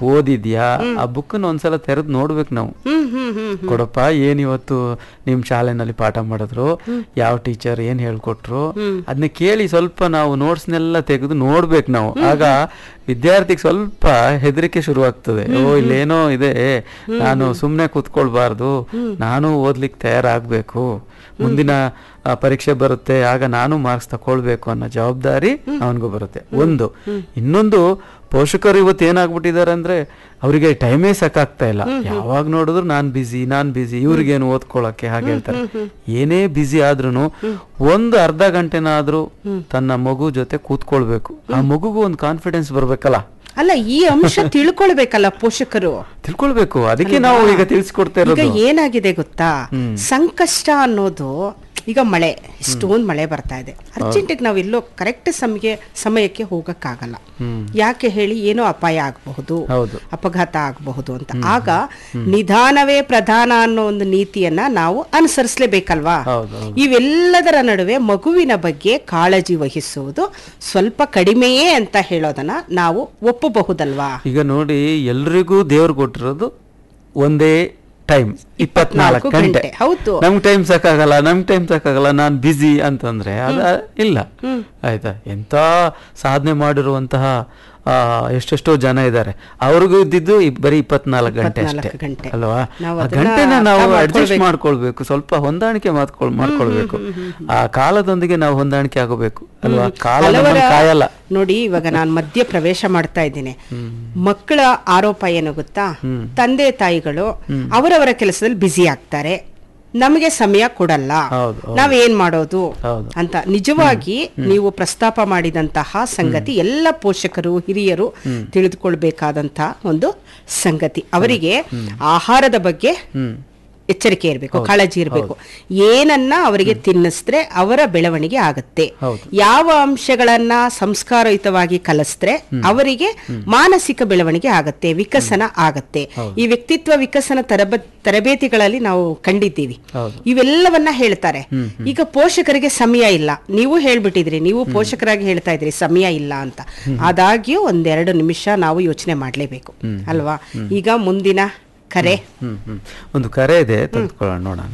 ಓದಿದ್ಯಾ ಆ ಬುಕ್ಕನ್ನ ಒಂದ್ಸಲ ತೆರೆದು ನೋಡ್ಬೇಕು ನಾವು ಹ್ಮ್ ಹ್ಮ್ ಹ್ಮ್ ಕೊಡಪ್ಪ ಏನ್ ಇವತ್ತು ನಿಮ್ ಶಾಲೆನಲ್ಲಿ ಪಾಠ ಮಾಡಿದ್ರು ಯಾವ ಟೀಚರ್ ಏನ್ ಹೇಳ್ಕೊಟ್ರು ಅದನ್ನ ಕೇಳಿ ಸ್ವಲ್ಪ ನಾವು ನೋಟ್ಸ್ನೆಲ್ಲ ತೆಗೆದು ನೋಡ್ಬೇಕು ನಾವು ಆಗ ವಿದ್ಯಾರ್ಥಿಗೆ ಸ್ವಲ್ಪ ಹೆದರಿಕೆ ಶುರುವಾಗ್ತದೆ ಓ ಇಲ್ಲೇನೋ ಇದೆ ನಾನು ಸುಮ್ನೆ ಕೂತ್ಕೊಳ್ಬಾರ್ದು ನಾನು ಓದ್ಲಿಕ್ಕೆ ತಯಾರಾಗ್ಬೇಕು ಮುಂದಿನ ಆ, ಪರೀಕ್ಷೆ ಬರುತ್ತೆ ಆಗ ನಾನು ಮಾರ್ಕ್ಸ್ ತಕೊಳ್ಬೇಕು ಅನ್ನೋ ಜವಾಬ್ದಾರಿ ಅವನಿಗೂ ಬರುತ್ತೆ ಒಂದು ಇನ್ನೊಂದು ಪೋಷಕರು ಇವತ್ತು ಏನಾಗ್ಬಿಟ್ಟಿದ್ದಾರೆ ಅಂದ್ರೆ ಅವರಿಗೆ ಟೈಮೇ ಸಾಕಾಗ್ತಾ ಇಲ್ಲ ಯಾವಾಗ ನೋಡಿದ್ರು ನಾನ್ ಬಿಸಿ ನಾನ್ ಬಿಸಿ ಇವ್ರಿಗೇನು ಓದ್ಕೊಳಕ್ಕೆ ಹಾಗೆ ಹೇಳ್ತಾರೆ ಏನೇ ಬಿಸಿ ಆದ್ರೂ ಒಂದು ಅರ್ಧ ಗಂಟೆನಾದ್ರೂ ತನ್ನ ಮಗು ಜೊತೆ ಕೂತ್ಕೊಳ್ಬೇಕು ಆ ಮಗುಗೂ ಒಂದು ಕಾನ್ಫಿಡೆನ್ಸ್ ಬರ್ಬೇಕಲ್ಲ ಅಲ್ಲ ಈ ಅಂಶ ತಿಳ್ಕೊಳ್ಬೇಕಲ್ಲ ಪೋಷಕರು ತಿಳ್ಕೊಳ್ಬೇಕು ಅದಕ್ಕೆ ನಾವು ಈಗ ತಿಳಿಸ್ಕೊಡ್ತಾ ಈಗ ಇರೋದು ಏನಾಗಿದೆ ಗೊತ್ತಾ ಸಂಕಷ್ಟ ಅನ್ನೋದು ಈಗ ಮಳೆ ಇಷ್ಟೊಂದು ಮಳೆ ಬರ್ತಾ ಇದೆ ಅರ್ಜೆಂಟಿಗೆ ನಾವು ಎಲ್ಲೋ ಕರೆಕ್ಟ್ ಸಮಯ ಸಮಯಕ್ಕೆ ಹೋಗಕ್ಕಾಗಲ್ಲ ಯಾಕೆ ಹೇಳಿ ಏನೋ ಅಪಾಯ ಆಗಬಹುದು ಹೌದು. ಅಪಘಾತ ಆಗಬಹುದು ಅಂತ ಆಗ ನಿಧಾನವೇ ಪ್ರಧಾನ ಅನ್ನೋ ಒಂದು ನೀತಿಯನ್ನ ನಾವು ಅನುಸರಿಸಲೇಬೇಕಲ್ವಾ ಹೌದು, ಹೌದು. ಇವೆಲ್ಲದರ ನಡುವೆ ಮಗುವಿನ ಬಗ್ಗೆ ಕಾಳಜಿ ವಹಿಸುವುದು ಸ್ವಲ್ಪ ಕಡಿಮೆಯೇ ಅಂತ ಹೇಳೋದನ್ನ ನಾವು ಒಪ್ಪಬಹುದಲ್ವಾ ಈಗ ನೋಡಿ ಎಲ್ರಿಗೂ ದೇವ್ರು ಕೊಟ್ಟಿರೋದು ಒಂದೇ ಟೈಮ್ ಇಪ್ಪತ್ನಾಲ್ಕು ಗಂಟೆ ಗಂಟೆ, ಹೌದು. ನಮ್ಗೆ ಟೈಮ್ ಸಾಕಾಗಲ್ಲ ನಮ್ಗೆ ಟೈಮ್ ಸಾಕಾಗಲ್ಲ ನಾನು ಬ್ಯುಸಿ ಅಂತಂದ್ರೆ ಅದ ಇಲ್ಲ ಆಯ್ತಾ ಎಂತ ಸಾಧನೆ ಮಾಡಿರುವಂತಹ ಆ, ಎಷ್ಟೆಷ್ಟೋ ಜನ ಇದ್ದಾರೆ ಅವ್ರಿಗೂ ಇದ್ದಿದ್ದು ಇ- ಬರೀ ಇಪ್ಪತ್ನಾಲ್ಕು ಗಂಟೆ ಅಷ್ಟೇ ಇಪ್ಪತ್ನಾಲ್ಕು ಗಂಟೆ. ಅಲ್ವಾ ನಾವು ಆ ಅದನ್ನ ಗಂಟೆನ ಅರ್ಥ ನಾವು ಅಡ್ಜಸ್ಟ್ ಮಾಡ್ಕೊಳ್ಬೇಕು. ಮಾಡ್ಕೊಳ್ಬೇಕು ಸ್ವಲ್ಪ ಹೊಂದಾಣಿಕೆ ಮಾಡ್ಕೊಳ್ ಮಾಡ್ಕೊಳ್ಬೇಕು ಆ ಕಾಲದೊಂದಿಗೆ ನಾವು ಹೊಂದಾಣಿಕೆ ಆಗಬೇಕು ಅಲ್ವಾ ಕಾಲ ಹಲವರ ನಮ್ಮನ್ನ ಕಾಯಲ್ಲ ನೋಡಿ ಇವಾಗ ನಾನು ಮಧ್ಯ ಪ್ರವೇಶ ಮಾಡ್ತಾ ಇದ್ದೀನಿ ಮಕ್ಕಳ ಆರೋಪ ಏನು ಗೊತ್ತಾ ತಂದೆ ತಾಯಿಗಳು ಅವರವರ ಕೆಲಸದಲ್ಲಿ ಬ್ಯುಸಿ ಆಗ್ತಾರೆ ನಮಗೆ ಸಮಯ ಕೊಡಲ್ಲ ಹೌದು, ಹೌದು. ನಾವ್ ಏನ್ ಮಾಡೋದು ಹೌದು. ಅಂತ ನಿಜವಾಗಿ ನೀವು ಪ್ರಸ್ತಾಪ ಮಾಡಿದಂತಹ ಸಂಗತಿ ಎಲ್ಲ ಪೋಷಕರು ಹಿರಿಯರು ತಿಳಿದುಕೊಳ್ಬೇಕಾದಂತಹ ಒಂದು ಸಂಗತಿ ಅವರಿಗೆ ಆಹಾರದ ಬಗ್ಗೆ ಎಚ್ಚರಿಕೆ ಇರಬೇಕು ಕಾಳಜಿ ಇರಬೇಕು ಏನನ್ನ ಅವರಿಗೆ ತಿನ್ನಿಸಿದ್ರೆ ಅವರ ಬೆಳವಣಿಗೆ ಆಗತ್ತೆ ಹೌದು. ಯಾವ ಅಂಶಗಳನ್ನ ಸಂಸ್ಕಾರಯುತವಾಗಿ ಕಲಿಸಿದ್ರೆ ಅವರಿಗೆ ಮಾನಸಿಕ ಬೆಳವಣಿಗೆ ಆಗತ್ತೆ ವಿಕಸನ ಆಗತ್ತೆ ಈ ವ್ಯಕ್ತಿತ್ವ ವಿಕಸನ ತರಬ ತರಬೇತಿಗಳಲ್ಲಿ ನಾವು ಕಂಡಿದ್ದೀವಿ ಹೌದು. ಇವೆಲ್ಲವನ್ನ ಹೇಳ್ತಾರೆ ಈಗ ಪೋಷಕರಿಗೆ ಸಮಯ ಇಲ್ಲ ನೀವು ಹೇಳ್ಬಿಟ್ಟಿದ್ರಿ ನೀವು ಪೋಷಕರಾಗಿ ಹೇಳ್ತಾ ಇದ್ರಿ ಸಮಯ ಇಲ್ಲ ಅಂತ ಆದಾಗ್ಯೂ ಒಂದೆರಡು ನಿಮಿಷ ನಾವು ಯೋಚನೆ ಮಾಡ್ಲೇಬೇಕು ಅಲ್ವಾ ಈಗ ಮುಂದಿನ ಕರೆ ಹ್ಮ್ ಹ್ಮ್ ಒಂದು ಕರೆ ಇದೆ ತೆಗೆದುಕೊಳ್ಳೋಣ ನೋಡೋಣ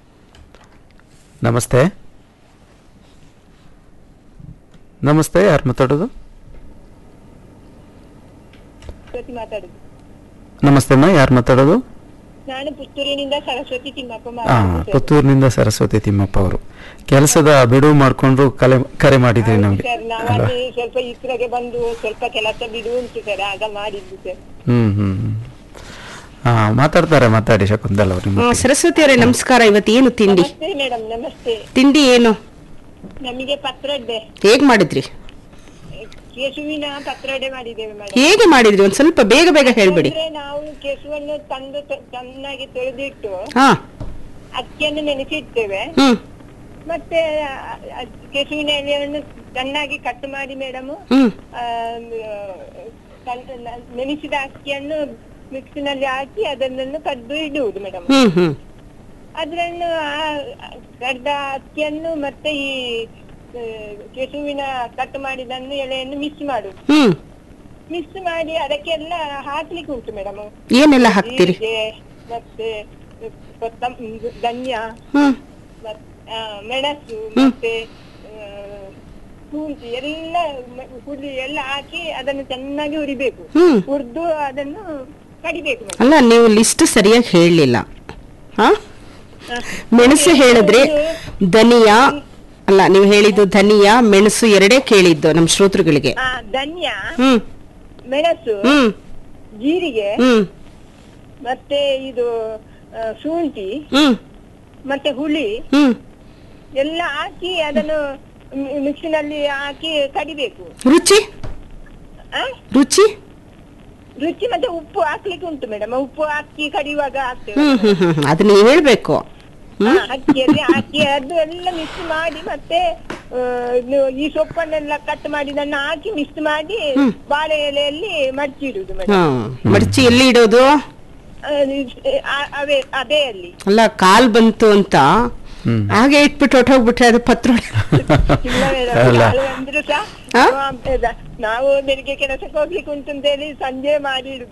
ನಮಸ್ತೆ ನಮಸ್ತೆ ಯಾರು ಮಾತಾಡೋದು ಸರಸ್ವತಿ ಮಾತಾಡುದು ನಮಸ್ತೆ ಅಮ್ಮ ಯಾರು ಮಾತಾಡೋದು ನಾನು ಪುತ್ತೂರಿನಿಂದ ಸರಸ್ವತಿ ತಿಮ್ಮಪ್ಪ ಹಾ ಮಾತಾಡುದು ಸರ್. ಪುತ್ತೂರಿನಿಂದ ಸರಸ್ವತಿ ತಿಮ್ಮಪ್ಪ ಅವರು ಕೆಲಸದ ಬಿಡುವು ಮಾಡ್ಕೊಂಡು ಕಲೆ ಕರೆ ಮಾಡಿದ್ರಿ ನಮ್ಗೆ ಸರ್ ನಾವು ಅಲ್ವಾ ಅಲ್ಲಿ ಸ್ವಲ್ಪ ಇಸ್ರೋಗೆ ಬಂದು ಸ್ವಲ್ಪ ಕೆಲಸ ಬಿಡು ಉಂಟು ಸರ್ ಆಗ ಮಾಡಿದ್ದು ಸರ್ ಹ್ಮ್ ಹ್ಮ್ ಹ್ಮ್. ಹಾ ಮಾತಾಡ್ತಾರೆ ಮಾತಾಡಿ ಶಕುಂತಲ್ ಅವ್ರು ನಿಮ್ಮ ಆ, ಹತ್ರ. ಸರಸ್ವತಿ ಅವರೇ ನಮಸ್ಕಾರ ಇವತ್ತು ಏನು ತಿಂಡಿ ನಮಸ್ತೆ ಮೇಡಮ್ ನಮಸ್ತೆ ತಿಂಡಿ ಏನು ನಮಗೆ ಪತ್ರೊಡ್ಡೆ ಹೇಗ್ ಮಾಡಿದ್ರಿ ಕೇಸುವಿನ ಪತ್ರೊಡೆ ಮಾಡಿದ್ದೇವೆ ಮೇಡಮ್ ಹೇಗೆ ಮಾಡಿದ್ರಿ ಒಂದ್ ಸ್ವಲ್ಪ ಬೇಗ ಬೇಗ ಹೇಳ್ಬಿಡಿ ಅಂದ್ರೆ ನಾವು ಕೇಸುವನ್ನು ತಂದು ತ- ಚೆನ್ನಾಗಿ ತೊಳೆದಿಟ್ಟು ಹಾ ಅಕ್ಕಿಯನ್ನು ನೆನೆಸಿಡ್ತೇವೆ ಹ್ಮ್ ಮತ್ತೆ ಆ- ಆ ಕೇಸುವಿನ ಎಲೆಯನ್ನು ಚೆನ್ನಾಗಿ ಕಟ್ ಮಾಡಿ ಮೇಡಮ್ ಹ್ಮ್ ನೆನೆಸಿದ ಅಕ್ಕಿಯನ್ನು ಮಿಕ್ಸಿನಲ್ಲಿ ಹಾಕಿ ಅದನ್ನು ಕದ್ದು ಇಡುವುದು ಮೇಡಮ್ ಹ್ಮ್ ಹ್ಮ್ ಅದನ್ನು ಕಡ್ದ ಅಕ್ಕಿಯನ್ನು ಮತ್ತೆ ಈ ಆ, ಕೆಸುವಿನ ಕಟ್ ಮಾಡಿದನ್ನು ಎಲೆಯನ್ನು ಮಿಕ್ಸ್ ಮಾಡುದು ಹ್ಮ್ ಮಿಕ್ಸ್ ಮಾಡಿ ಅದಕ್ಕೆಲ್ಲ ಹಾಕ್ಲಿಕ್ಕೆ ಉಂಟು ಮೇಡಮ್ ಏನೆಲ್ಲ ಹಾಕ್ತೀರಿ ಮತ್ತೆ ಕೊತ್ತಂ- ಧನ್ಯ ಹ್ಮ್ ಮತ್- ಆ, ಮೆಣಸು ಮತ್ತೆ ಆ, ಶುಂಠಿ ಎಲ್ಲ ಮ- ಹುಳಿ ಎಲ್ಲ ಹಾಕಿ ಅದನ್ನು ಚೆನ್ನಾಗಿ ಹುರಿಬೇಕು ಹ್ಮ್ ಹುರಿದು ಅದನ್ನು ಕಡಿಬೇಕು ಮೇಡಮ್ ಅಲ್ಲ ನೀವು ಲಿಸ್ಟ್ ಸರಿಯಾಗಿ ಹೇಳಲಿಲ್ಲ ಹಾ ಮೆಣಸು ಹೇಳಿದ್ರೆ ಧನಿಯಾ ಅಲ್ಲ ನೀವು ಹೇಳಿದ್ದು ಧನಿಯಾ ಮೆಣಸು ಎರಡೇ ಕೇಳಿದ್ದು ನಮ್ಮ ಶ್ರೋತೃಗಳಿಗೆ ಆ, ಧನ್ಯ ಹ್ಮ್ ಮೆಣಸು ಹ್ಮ್ ಜೀರಿಗೆ ಹ್ಮ್ ಮತ್ತೆ ಇದು ಆ, ಶುಂಠಿ ಹ್ಮ್ ಮತ್ತೆ ಹುಳಿ ಹ್ಮ್ ಎಲ್ಲ ಹಾಕಿ ಅದನ್ನು ಮಿ- ಮಿಕ್ಸಿನಲ್ಲಿ ಹಾಕಿ ಕಡಿಬೇಕು ರುಚಿ ಆ? ರುಚಿ ರುಚಿ ಮತ್ತೆ ಉಪ್ಪು ಹಾಕ್ಲಿಕ್ಕೆ ಉಂಟು ಮೇಡಮ್ ಉಪ್ಪು ಹಾಕಿ ಕಡಿಯುವಾಗ ಹಾಕ್ತೇವೆ ಹ್ಮ್ ಹ್ಮ್ ಹ್ಮ್ ಹ್ಮ್ ಅದನ್ನ ಹೇಳ್ಬೇಕು ಆ, ಅಕ್ಕಿಯಲ್ಲಿ ಹಾಕಿ ಅದು ಎಲ್ಲ ಮಿಕ್ಸ್ ಮಾಡಿ ಮತ್ತೆ ಆ, ಇದು ಈ ಸೊಪ್ಪನ್ನೆಲ್ಲ ಕಟ್ ಮಾಡಿದನ್ನು ಹಾಕಿ ಮಿಕ್ಸ್ ಮಾಡಿ ಬಾಳೆ ಎಲೆಯಲ್ಲಿ ಮಡ್ಚಿಡುದು ಮೇಡಮ್ ಹ್ಮ್ ಮಡಚಿ ಎಲ್ಲಿ ಇಡೋದು ಅವೇ ಅದೇ ಅಲ್ಲಿ ಅಲ್ಲ ಕಾಲ್ ಬಂತು ಅಂತ ಹ್ಮ್. ಹಾಗೆ ಇಟ್ಬಿಟ್ಟು ಹೊಟ್ಟೋಗ್ಬಿಟ್ರೆ ಅದು ಪತ್ರ ಇಲ್ಲ ಮೇಡಮ್ ಅಲ್ಲ. ಕಾಲು ಬಂದ್ರು ಸಹ ಹಾ? ನಾವು ಬೆಳಿಗ್ಗೆ ಕೆಲಸಕ್ಕೆ ಹೋಗ್ಲಿಕ್ಕೆ ಉಂಟು ಅಂತ ಹೇಳಿ ಸಂಜೆ ಮಾಡಿ ಇಡುದು